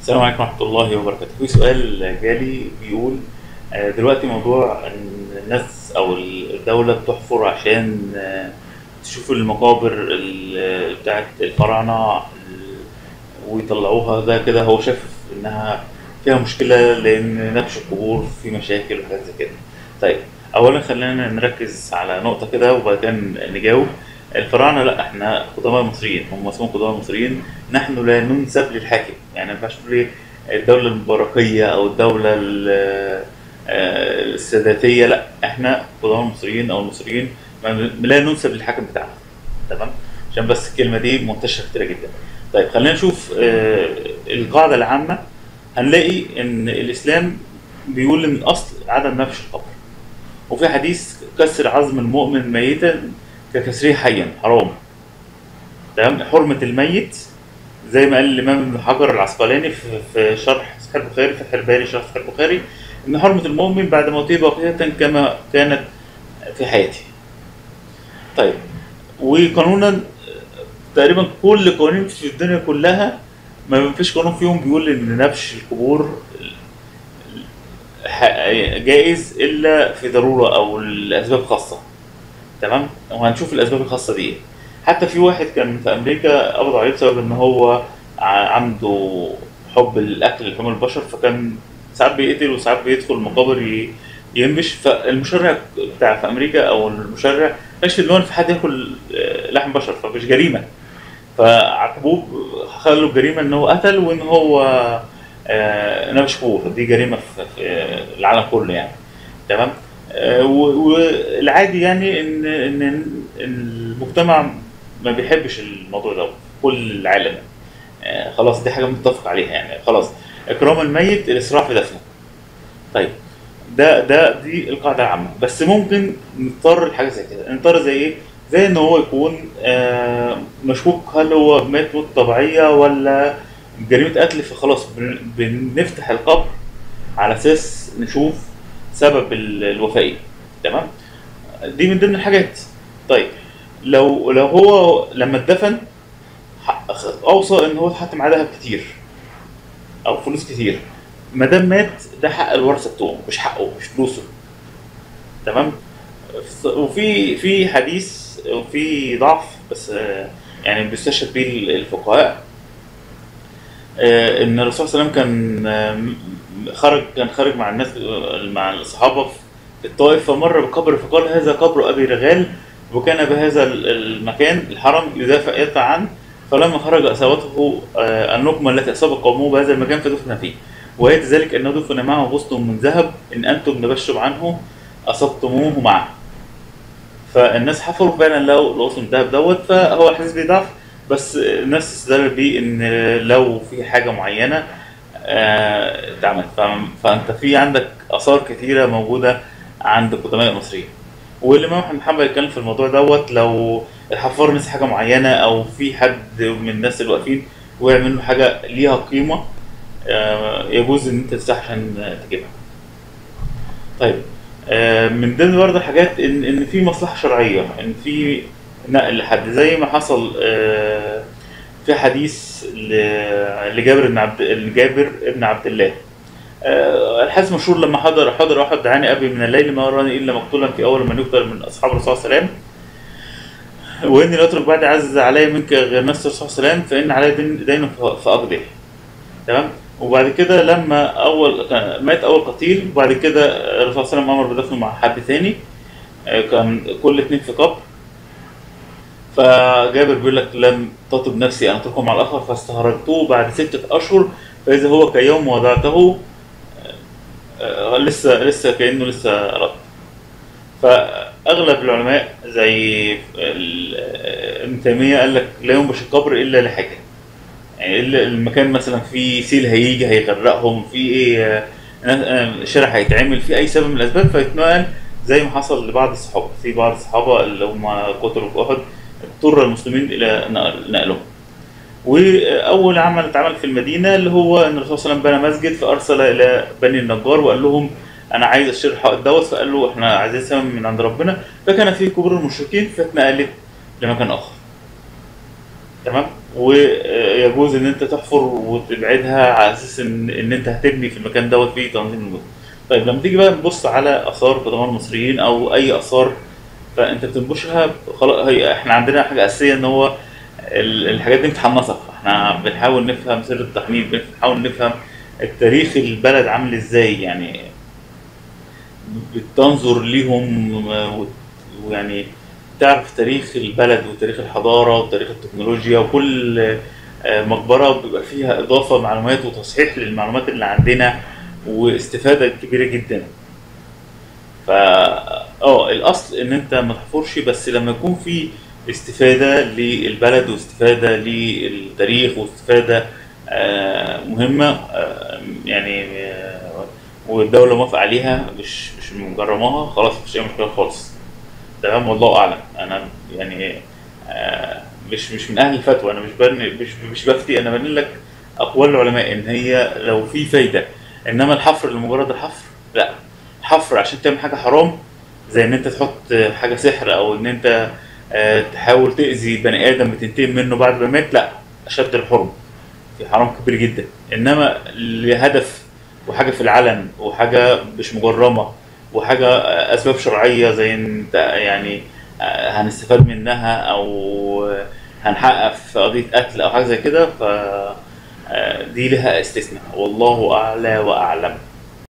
السلام عليكم ورحمة الله وبركاته في سؤال جالي بيقول آه، دلوقتي موضوع ان الناس او الدولة بتحفر عشان آه، تشوف المقابر ال- بتاعت الفراعنة ال- ويطلعوها ده كده هو شايف انها فيها مشكلة لان نبش القبور في مشاكل وحاجات زي كده طيب اولا خلينا نركز على نقطة كده وبعد كده نجاوب الفراعنة لا احنا قدماء مصريين هم اسمهم قدماء مصريين نحن لا ننسب للحاكم يعني ما ينفعش تقول لي الدولة المباركية او الدولة ال- آه، الساداتية لا احنا قدماء المصريين او المصريين ما- لا ننسب للحاكم بتاعنا تمام عشان بس الكلمة دي منتشرة كتير جدا طيب خلينا نشوف آه، القاعدة العامة هنلاقي ان الاسلام بيقول ان اصل عدم نبش القبر وفي حديث كسر عظم المؤمن ميتا ككسره حيا حرام تمام حرمة الميت زي ما قال الإمام ابن حجر العسقلاني في, في شرح صحيح البخاري فتح الباري شرح صحيح البخاري إن حرمة المؤمن بعد موته باقية كما كانت في حياته. طيب وقانونا تقريبا كل القوانين في الدنيا كلها ما فيش قانون فيهم بيقول إن نبش القبور ح- جائز إلا في ضرورة أو الأسباب خاصة. تمام وهنشوف الاسباب الخاصه دي ايه حتى في واحد كان في امريكا قبضوا عليه بسبب ان هو ع- عنده حب الاكل لحوم البشر فكان ساعات بيقتل وساعات بيدخل مقابر ي- ينبش فالمشرع بتاع في امريكا او المشرع كانش اللي هو إن في حد ياكل آه، لحم بشر فمش جريمه فعاقبوه خلوا الجريمه ان هو قتل وان هو آه، نبش قبور دي جريمه في في العالم كله يعني تمام آه، و- والعادي يعني ان ان إن المجتمع ما بيحبش الموضوع ده كل العالم آه، خلاص دي حاجه متفق عليها يعني خلاص اكرام الميت الاسراع في دفنه طيب ده ده دي القاعده العامه بس ممكن نضطر لحاجه زي كده نضطر زي ايه زي ان هو يكون آه، مشكوك هل هو مات موت طبيعيه ولا جريمه قتل فخلاص بن- بنفتح القبر على اساس نشوف سبب ال- الوفاه ايه تمام دي من ضمن الحاجات طيب لو لو هو لما اتدفن ح- اوصى ان هو اتحط معاه دهب كتير او فلوس كتير ما دام مات ده حق الورثه بتوعه مش حقه مش فلوسه تمام وفي في حديث وفي ضعف بس آه، يعني بيستشهد بيه الفقهاء آه، ان الرسول صلى الله عليه وسلم كان آه، خرج كان خارج مع الناس آه، مع الصحابه في الطائف فمر بقبر فقال هذا قبر ابي رغال وكان بهذا المكان الحرم يدافع يدفع عنه فلما خرج اصابته آه، النقمه التي اصابت قومه بهذا المكان فدفن فيه وآية ذلك انه دفن معه غصن من ذهب ان انتم نبشتم عنه اصبتموه معه فالناس حفروا فعلا لقوا الغصن الذهب دوت فهو الحديث بيضعف بس الناس استدلت بيه ان لو في حاجه معينه آه، اتعمل ف- فانت في عندك اثار كثيره موجوده عند القدماء المصريين والامام احمد بن حنبل اتكلم في الموضوع دوت لو الحفار نسي حاجه معينه او في حد من الناس اللي واقفين وقع منه حاجه ليها قيمه آه، يجوز ان انت تفتح عشان تجيبها. طيب آه، من ضمن برضه الحاجات ان ان في مصلحه شرعيه ان في نقل لحد زي ما حصل آه، في حديث ل- لجابر بن عبد لجابر ابن عبد الله آه، الحديث مشهور لما حضر حضر احد دعاني ابي من الليل ما راني الا مقتولا في اول من يقتل من اصحاب الرسول صلى الله عليه وسلم واني لا اترك بعد عز علي منك غير نفس الرسول صلى الله عليه وسلم فان علي دين دين فاقضيه تمام وبعد كده لما اول كان مات اول قتيل وبعد كده الرسول صلى الله عليه وسلم امر بدفنه مع حد ثاني آه، كان كل اتنين في قبر فجابر بيقول لك لم تطب نفسي ان اتركه مع الاخر فاستهرجته بعد ستة اشهر فاذا هو كيوم وضعته آه، لسه لسه كانه لسه رد فاغلب العلماء زي ال- آه، ابن تيميه قال لك لا ينبش القبر الا لحاجه يعني إلا المكان مثلا فيه سيل هيجي هيغرقهم في ايه آه، آه، شارع هيتعمل في اي سبب من الاسباب فيتنقل زي ما حصل لبعض الصحابه في بعض الصحابه اللي هم قتلوا في احد اضطر المسلمين الى نقل- نقلهم واول عمل اتعمل في المدينه اللي هو ان الرسول صلى الله عليه وسلم بنى مسجد فارسل الى بني النجار وقال لهم انا عايز اشتري الحائط دوت فقال له احنا عايزين ثمن من عند ربنا فكان في كبر المشركين فاتنقلت لمكان اخر تمام ويجوز ان انت تحفر وتبعدها على اساس ان ان انت هتبني في المكان دوت فيه تنظيم المدن. طيب لما تيجي بقى نبص على اثار قدماء المصريين او اي اثار فانت بتنبشها خلاص هي احنا عندنا حاجه اساسيه ان هو ال- الحاجات دي امتحان نسق احنا بنحاول نفهم سر التحنيط بنحاول نفهم التاريخ البلد عامل ازاي يعني بتنظر ليهم و- ويعني تعرف تاريخ البلد وتاريخ الحضارة وتاريخ التكنولوجيا وكل آه، مقبرة بيبقى فيها إضافة معلومات وتصحيح للمعلومات اللي عندنا واستفادة كبيرة جدا فا اه الأصل إن أنت ما تحفرش بس لما يكون في استفادة للبلد واستفادة للتاريخ واستفادة آه، مهمة آه، يعني آه، والدولة موافقة عليها مش مش مجرماها خلاص مفيش أي مشكلة خالص تمام والله اعلم انا يعني آه مش مش من اهل الفتوى انا مش بني مش مش بفتي انا بنقل لك اقوال العلماء ان هي لو في فايده انما الحفر لمجرد الحفر لا حفر عشان تعمل حاجه حرام زي ان انت تحط حاجه سحر او ان انت آه تحاول تاذي بني ادم بتنتقم منه بعد ما مات لا اشد الحرم في حرام كبير جدا انما لهدف وحاجه في العلن وحاجه مش مجرمه وحاجه آه، اسباب شرعيه زي انت يعني آه، هنستفاد منها او هنحقق في قضيه قتل او حاجه زي كده ف آه، دي لها استثناء والله اعلى واعلم